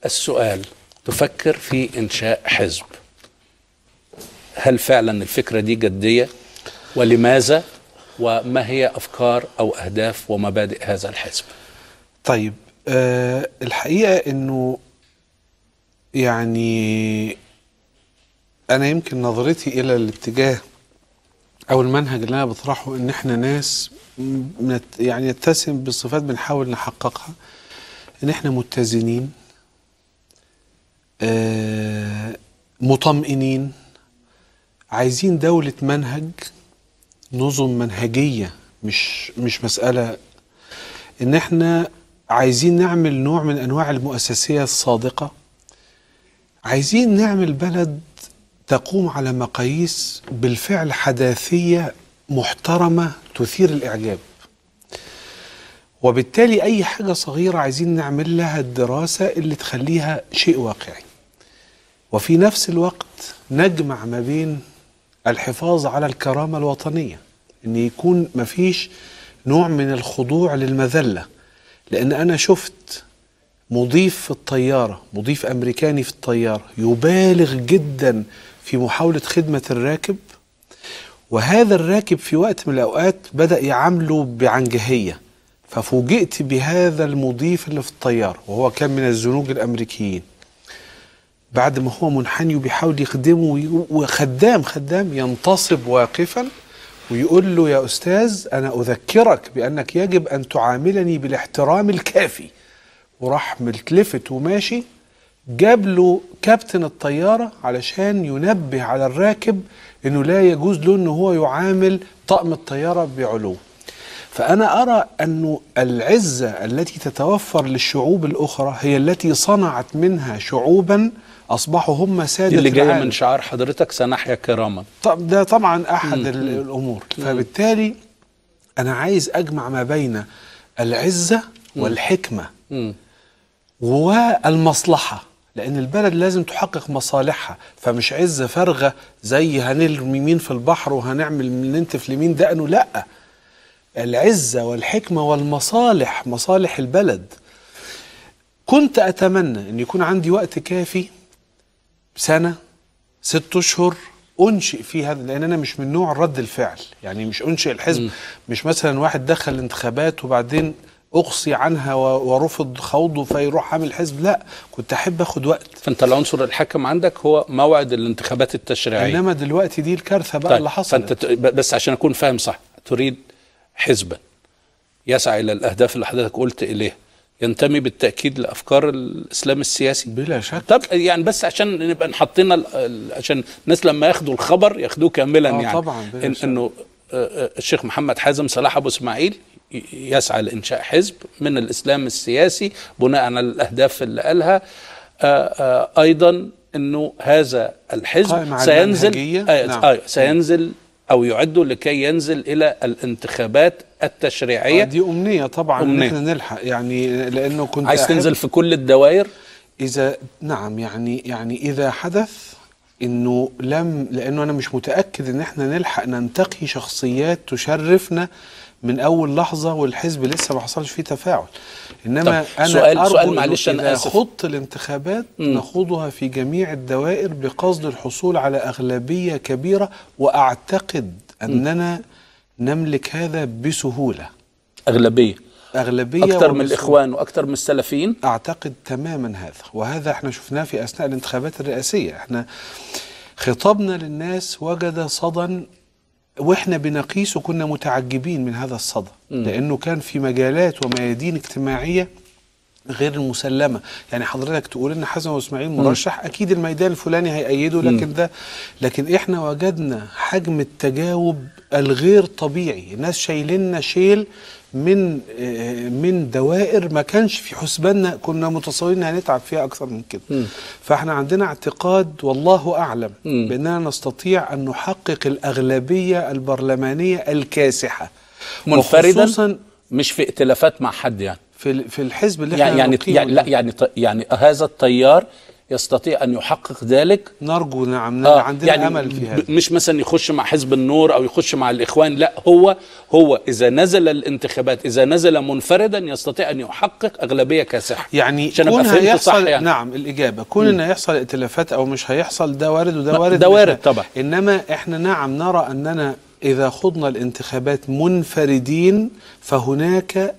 السؤال تفكر في إنشاء حزب هل فعلا الفكرة دي جدية ولماذا وما هي أفكار أو أهداف ومبادئ هذا الحزب طيب أه الحقيقة انه يعني انا يمكن نظرتي الى الاتجاه او المنهج اللي انا بطرحه ان احنا ناس م- نت- يعني نتسم بصفات بنحاول نحققها ان احنا متزنين آه مطمئنين عايزين دولة منهج نظم منهجية مش مش مسألة ان احنا عايزين نعمل نوع من انواع المؤسسية الصادقة عايزين نعمل بلد تقوم على مقاييس بالفعل حداثية محترمة تثير الإعجاب وبالتالي أي حاجة صغيرة عايزين نعمل لها الدراسة اللي تخليها شيء واقعي وفي نفس الوقت نجمع ما بين الحفاظ على الكرامة الوطنية ان يكون مفيش نوع من الخضوع للمذلة لان انا شفت مضيف في الطيارة مضيف امريكاني في الطيارة يبالغ جدا في محاولة خدمة الراكب وهذا الراكب في وقت من الاوقات بدأ يعامله بعنجهية ففوجئت بهذا المضيف اللي في الطيارة وهو كان من الزنوج الامريكيين بعد ما هو منحني وبيحاول يخدمه وي- وخدام خدام ينتصب واقفا ويقول له يا استاذ انا اذكرك بانك يجب ان تعاملني بالاحترام الكافي وراح متلفت وماشي جاب له كابتن الطياره علشان ينبه على الراكب انه لا يجوز له ان هو يعامل طقم الطياره بعلو فأنا أرى أن العزة التي تتوفر للشعوب الأخرى هي التي صنعت منها شعوبا أصبحوا هم دي سادة اللي جاية العالم. من شعار حضرتك سنحيا كراما طب ده طبعا أحد ال- الأمور فبالتالي أنا عايز أجمع ما بين العزة والحكمة مم. والمصلحة لأن البلد لازم تحقق مصالحها فمش عزة فارغة زي هنرمي مين في البحر وهنعمل ننتف لمين دقنه لأ العزة والحكمة والمصالح مصالح البلد كنت أتمنى أن يكون عندي وقت كافي سنة ست أشهر أنشئ في هذا لأن أنا مش من نوع رد الفعل يعني مش أنشئ الحزب مش مثلا واحد دخل انتخابات وبعدين أقصي عنها و- ورفض خوضه فيروح عامل حزب لا كنت أحب أخد وقت فأنت العنصر الحاكم عندك هو موعد الانتخابات التشريعية إنما دلوقتي دي الكارثة بقى اللي حصلت فانت ت- بس عشان اكون فاهم صح تريد حزبا يسعى الى الاهداف اللي حضرتك قلت اليها ينتمي بالتاكيد لافكار الاسلام السياسي بلا شك طب يعني بس عشان نبقى نحطينا ال- ال- عشان الناس لما ياخدوا الخبر ياخدوه كاملا آه يعني طبعاً، بلا إن شك. انه آه، آه، الشيخ محمد حازم صلاح ابو اسماعيل ي- يسعى لانشاء حزب من الاسلام السياسي بناء على الاهداف اللي قالها آه، آه، ايضا انه هذا الحزب قائم على سينزل المنهجية. آه نعم. آه سينزل او يعد لكي ينزل الى الانتخابات التشريعيه آه، دي أمنية طبعا إن أمنية. احنا نلحق يعني لأنه كنت عايز أحب- تنزل في كل الدوائر إذا نعم يعني يعني إذا حدث إنه لم لأنه أنا مش متأكد إن إحنا نلحق ننتقي شخصيات تشرفنا من أول لحظة والحزب لسه ما حصلش فيه تفاعل إنما طب أنا سؤال- أرجو سؤال إنه معلش أنا إذا آسف. خضت الانتخابات مم. نخوضها في جميع الدوائر بقصد الحصول على أغلبية كبيرة وأعتقد أننا نملك هذا بسهولة اغلبيه أغلبية اكثر من وبسهولة. الاخوان واكثر من السلفيين اعتقد تماما هذا وهذا احنا شفناه في اثناء الانتخابات الرئاسيه احنا خطابنا للناس وجد صدى واحنا بنقيسه كنا متعجبين من هذا الصدى لانه كان في مجالات وميادين اجتماعيه غير المسلمه يعني حضرتك تقول ان حسن واسماعيل مرشح اكيد الميدان الفلاني هيأيده لكن ده لكن احنا وجدنا حجم التجاوب الغير طبيعي الناس شايليننا شيل من آه، من دوائر ما كانش في حسباننا كنا متصورين هنتعب فيها اكثر من كده فاحنا عندنا اعتقاد والله اعلم مم. باننا نستطيع ان نحقق الاغلبيه البرلمانيه الكاسحه منفردا وخصوصاً مش في ائتلافات مع حد يعني في ال- في الحزب اللي احنا يعني يعني, نقيمه يعني لا ده. يعني ط- يعني هذا التيار يستطيع ان يحقق ذلك نرجو نعم آه، عندنا يعني امل في ب- هذا مش مثلا يخش مع حزب النور او يخش مع الاخوان لا هو هو اذا نزل الانتخابات اذا نزل منفردا يستطيع ان يحقق اغلبيه كاسحه يعني عشان أبقى كونها فهمت يحصل صح يعني. نعم الاجابه كون ان يحصل ائتلافات او مش هيحصل ده وارد وده لا، وارد ده مش وارد ه- طبعا. انما احنا نعم نرى اننا اذا خضنا الانتخابات منفردين فهناك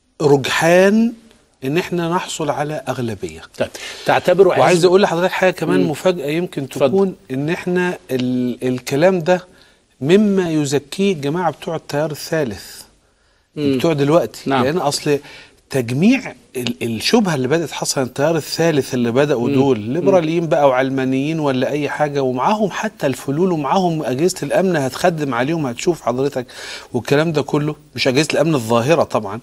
رجحان ان احنا نحصل على اغلبيه طيب تعتبروا وعايز حزب- اقول لحضرتك حاجه كمان مفاجاه يمكن اتفضل. تكون ان احنا ال الكلام ده مما يزكيه الجماعه بتوع التيار الثالث مم. بتوع دلوقتي نعم. لان اصل تجميع ال- الشبهه اللي بدات حصل التيار الثالث اللي بداوا دول ليبراليين بقى وعلمانيين ولا اي حاجه ومعاهم حتى الفلول ومعاهم اجهزه الامن هتخدم عليهم هتشوف حضرتك والكلام ده كله مش اجهزه الامن الظاهره طبعا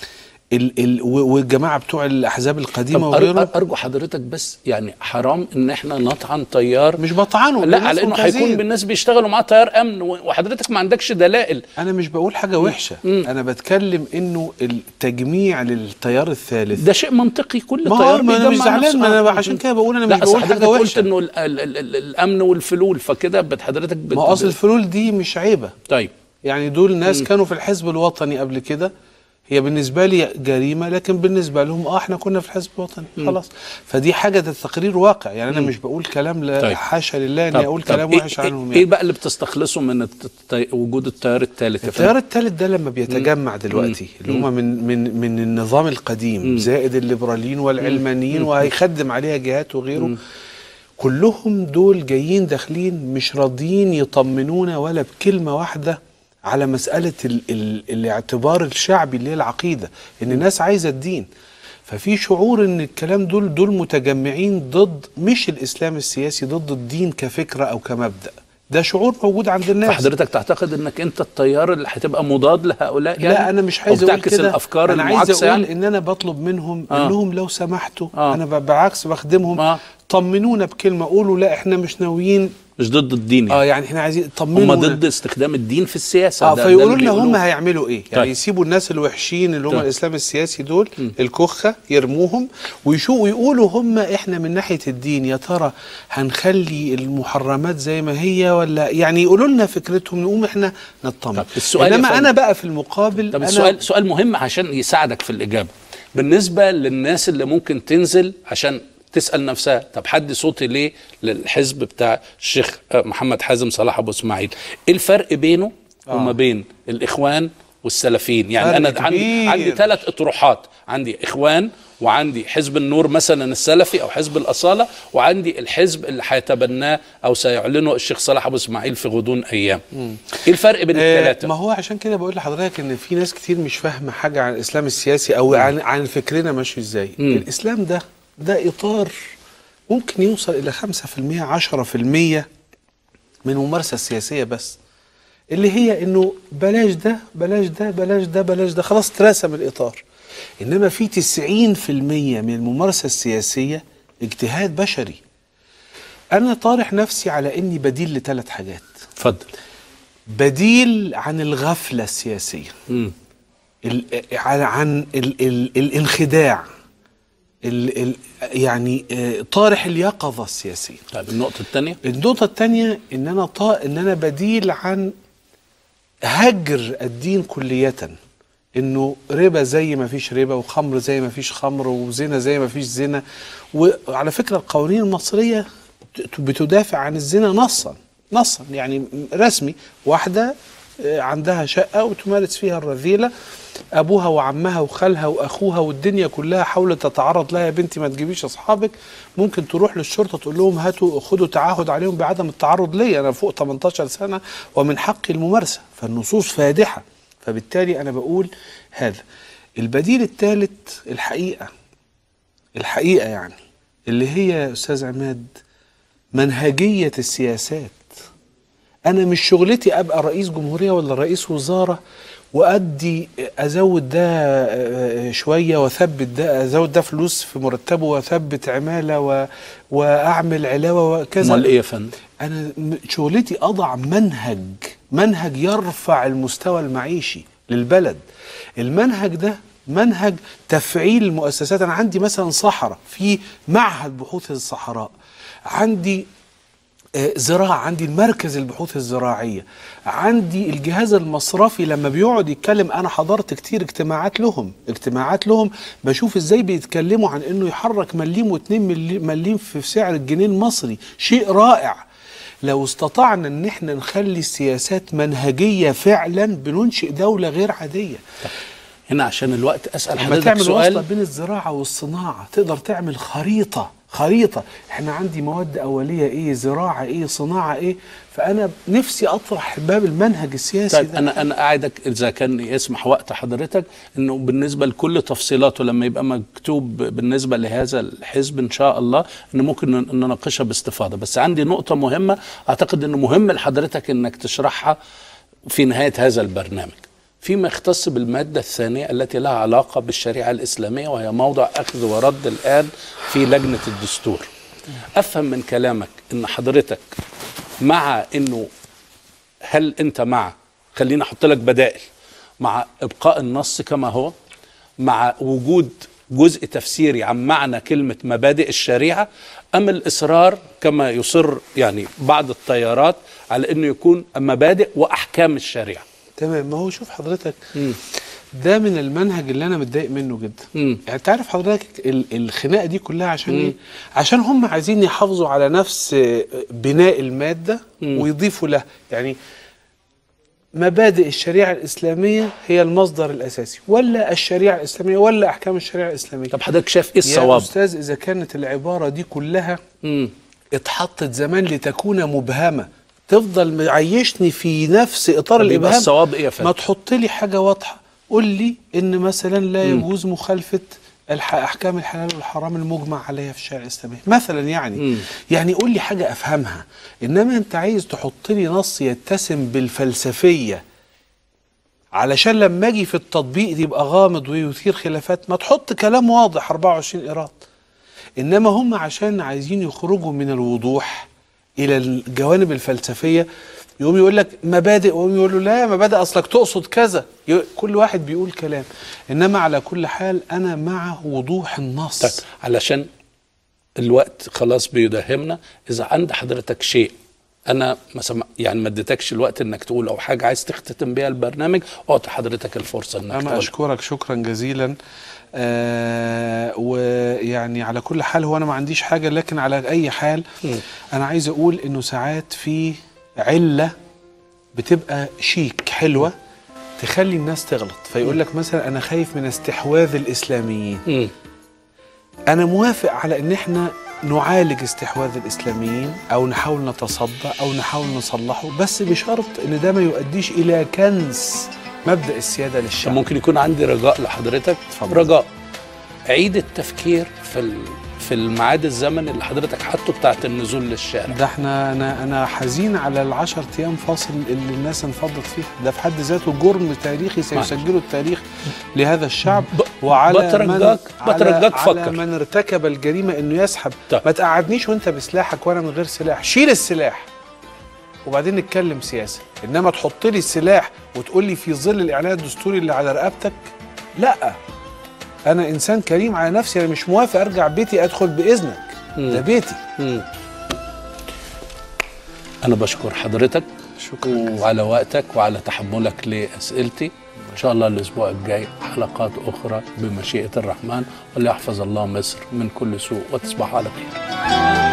ال ال و- والجماعه بتوع الاحزاب القديمه طب أر- وغيره أر- ارجو حضرتك بس يعني حرام ان احنا نطعن طيار مش بطعنه لا دول على ناس انه ممتازين. هيكون بالناس بيشتغلوا معاه تيار امن و- وحضرتك ما عندكش دلائل انا مش بقول حاجه وحشه مم. انا بتكلم انه التجميع للتيار الثالث ده شيء منطقي كل ما هو طيار ما أنا مش بيجمع زعلان، نفسه. ما أنا آه. عشان كده بقول أنا لا مش أصل بقول حاجة حضرتك قلت وحشة. انه ال ال ال ال الامن والفلول فكده بت- حضرتك بت... ما هو اصل الفلول دي مش عيبه طيب يعني دول ناس كانوا في الحزب الوطني قبل كده هي بالنسبه لي جريمه لكن بالنسبه لهم اه احنا كنا في الحزب الوطني خلاص فدي حاجه ده تقرير واقع يعني انا مش بقول كلام لا طيب. حاشا لله اني طب- اقول طب كلام إيه- وحش إيه, عنهم ايه يعني بقى اللي بتستخلصه من الت- الت- وجود التيار الثالث يا التيار فندم؟ الثالث ده لما بيتجمع دلوقتي اللي هم من من من النظام القديم زائد الليبراليين والعلمانيين وهيخدم عليها جهات وغيره كلهم دول جايين داخلين مش راضيين يطمنونا ولا بكلمه واحده على مساله ال ال الاعتبار الشعبي اللي هي العقيده ان الناس عايزه الدين ففي شعور ان الكلام دول دول متجمعين ضد مش الاسلام السياسي ضد الدين كفكره او كمبدا ده شعور موجود عند الناس فحضرتك تعتقد انك انت التيار اللي هتبقى مضاد لهؤلاء يعني لا انا مش عايز اقول وبتعكس كده الافكار انا عايز المعاكسه اقول يعني ان انا بطلب منهم آه. انهم لو سمحتوا آه. انا ب- بالعكس بخدمهم آه. طمنونا بكلمه قولوا لا احنا مش ناويين مش ضد الدين اه يعني يعني احنا عايزين هم طمنونا ضد استخدام الدين في السياسه اه ده- ده فيقولوا اللي لنا هم بيقولوه. هيعملوا ايه يعني طيب. يسيبوا الناس الوحشين اللي هم طيب. الاسلام السياسي دول الكخه يرموهم ويشو ويقولوا هم احنا من ناحيه الدين يا ترى هنخلي المحرمات زي ما هي ولا يعني يقولوا لنا فكرتهم نقوم احنا نطمن طب السؤال يا انما فندم. انا بقى في المقابل طب أنا السؤال سؤال مهم عشان يساعدك في الاجابه بالنسبه للناس اللي ممكن تنزل عشان تسال نفسها طب حد صوتي ليه للحزب بتاع الشيخ آه، محمد حازم صلاح ابو اسماعيل ايه الفرق بينه آه. وما بين الاخوان والسلفيين يعني فرق انا عندي كبير. عندي ثلاث اطروحات عندي اخوان وعندي حزب النور مثلا السلفي او حزب الاصاله وعندي الحزب اللي هيتبناه او سيعلنه الشيخ صلاح ابو اسماعيل في غضون ايام ايه الفرق بين آه، الثلاثه ما هو عشان كده بقول لحضرتك ان في ناس كتير مش فاهمه حاجه عن الاسلام السياسي او عن عن فكرنا ماشي ازاي مم. الاسلام ده ده اطار ممكن يوصل الى 5% 10% من الممارسه السياسيه بس اللي هي انه بلاش ده بلاش ده بلاش ده بلاش ده خلاص اترسم الاطار انما في 90% من الممارسه السياسيه اجتهاد بشري انا طارح نفسي على اني بديل لثلاث حاجات اتفضل بديل عن الغفلة السياسية مم. ال- عن عن ال ال الانخداع ال ال يعني آه، طارح اليقظة السياسية طيب النقطه الثانيه النقطة الثانية ان انا طا ان انا بديل عن هجر الدين كلية انه ربا زي ما فيش ربا وخمر زي ما فيش خمر وزنا زي ما فيش زنا وعلى فكرة القوانين المصرية ت- بتدافع عن الزنا نصا نصا يعني رسمي واحدة آه، عندها شقة وتمارس فيها الرذيلة أبوها وعمها وخالها وأخوها والدنيا كلها حاولت تتعرض لها يا بنتي ما تجيبيش أصحابك ممكن تروح للشرطة تقول لهم هاتوا خدوا تعهد عليهم بعدم التعرض لي أنا فوق 18 سنة ومن حقي الممارسة فالنصوص فادحة فبالتالي أنا بقول هذا البديل الثالث الحقيقة الحقيقة يعني اللي هي يا أستاذ عماد منهجية السياسات انا مش شغلتي ابقى رئيس جمهوريه ولا رئيس وزاره وادي ازود ده آه، شويه واثبت ده ازود ده فلوس في مرتبه واثبت عماله و... واعمل علاوه وكذا امال ايه يا فندم انا م- شغلتي اضع منهج منهج يرفع المستوى المعيشي للبلد المنهج ده منهج تفعيل المؤسسات انا عندي مثلا صحراء في معهد بحوث الصحراء عندي آه، زراعة عندي المركز البحوث الزراعية عندي الجهاز المصرفي لما بيقعد يتكلم أنا حضرت كتير اجتماعات لهم اجتماعات لهم بشوف ازاي بيتكلموا عن انه يحرك مليم واتنين ملي- مليم في سعر الجنيه المصري شيء رائع لو استطعنا ان احنا نخلي السياسات منهجية فعلا بننشئ دولة غير عادية هنا عشان الوقت اسال لما حضرتك تعمل وصلة سؤال بين الزراعة والصناعة تقدر تعمل خريطة خريطة احنا عندي مواد أولية ايه زراعة ايه صناعة ايه فأنا نفسي أطرح باب المنهج السياسي طيب ده انا انا قاعدك اذا كان يسمح وقت حضرتك انه بالنسبه لكل تفصيلاته لما يبقى مكتوب بالنسبه لهذا الحزب ان شاء الله ان ممكن ن- نناقشها باستفاضه بس عندي نقطه مهمه اعتقد انه مهم لحضرتك انك تشرحها في نهايه هذا البرنامج فيما يختص بالماده الثانيه التي لها علاقه بالشريعه الاسلاميه وهي موضع اخذ ورد الان في لجنه الدستور افهم من كلامك ان حضرتك مع انه هل انت مع خليني احط لك بدائل مع ابقاء النص كما هو مع وجود جزء تفسيري عن معنى كلمه مبادئ الشريعه ام الاصرار كما يصر يعني بعض التيارات على انه يكون مبادئ واحكام الشريعه تمام ما هو شوف حضرتك ده من المنهج اللي أنا متضايق منه جدا مم. يعني تعرف حضرتك ال- الخناقة دي كلها عشان ايه عشان هم عايزين يحافظوا على نفس آه، بناء المادة ويضيفوا لها يعني مبادئ الشريعة الإسلامية هي المصدر الأساسي ولا الشريعة الإسلامية ولا أحكام الشريعة الإسلامية طب حضرتك شايف ايه يا الصواب أستاذ إذا كانت العبارة دي كلها مم. اتحطت زمان لتكون مبهمة تفضل معيشني في نفس إطار طب يبقى الإبهام الصواب ايه يا فندم ما تحط لي حاجة واضحة قول لي إن مثلا لا يجوز مخالفة الح... أحكام الحلال والحرام المجمع عليها في الشريعة الإسلامية مثلا يعني مم. يعني قول لي حاجة أفهمها إنما أنت عايز تحط لي نص يتسم بالفلسفية علشان لما اجي في التطبيق يبقى غامض ويثير خلافات ما تحط كلام واضح 24 ايراد انما هم عشان عايزين يخرجوا من الوضوح الى الجوانب الفلسفيه يقوم يقول لك مبادئ ويقوم يقول له لا مبادئ اصلك تقصد كذا ي- كل واحد بيقول كلام انما على كل حال انا مع وضوح النص طيب علشان الوقت خلاص بيداهمنا اذا عند حضرتك شيء انا ما سمع يعني ما اديتكش الوقت انك تقول او حاجه عايز تختتم بيها البرنامج اعطي حضرتك الفرصه انك انا تقول اشكرك شكرا جزيلا آه ويعني على كل حال هو انا ما عنديش حاجه لكن على اي حال انا عايز اقول انه ساعات في عله بتبقى شيك حلوه تخلي الناس تغلط فيقول لك مثلا انا خايف من استحواذ الاسلاميين مم. انا موافق على ان احنا نعالج استحواذ الاسلاميين او نحاول نتصدى او نحاول نصلحه بس بشرط ان ده ما يؤديش الى كنز مبدا السياده طب للشعب ممكن يكون عندي رجاء لحضرتك اتفضل. رجاء عيد التفكير في ال- في الميعاد الزمني اللي حضرتك حاطه بتاعت النزول للشارع ده احنا انا انا حزين على العشر ايام فاصل اللي الناس انفضت فيه ده في حد ذاته جرم تاريخي سيسجله التاريخ لهذا الشعب ب- وعلى بترجاك- من بترجاك على, على فكر. من ارتكب الجريمه انه يسحب طيب. ما تقعدنيش وانت بسلاحك وانا من غير سلاح شيل السلاح وبعدين نتكلم سياسه انما تحط لي السلاح وتقول لي في ظل الاعلان الدستوري اللي على رقبتك لا انا انسان كريم على نفسي انا مش موافق ارجع بيتي ادخل باذنك ده بيتي مم. انا بشكر حضرتك شكرا وعلى وقتك وعلى تحملك لاسئلتي ان شاء الله الاسبوع الجاي حلقات اخرى بمشيئه الرحمن وليحفظ الله مصر من كل سوء وتصبحوا على خير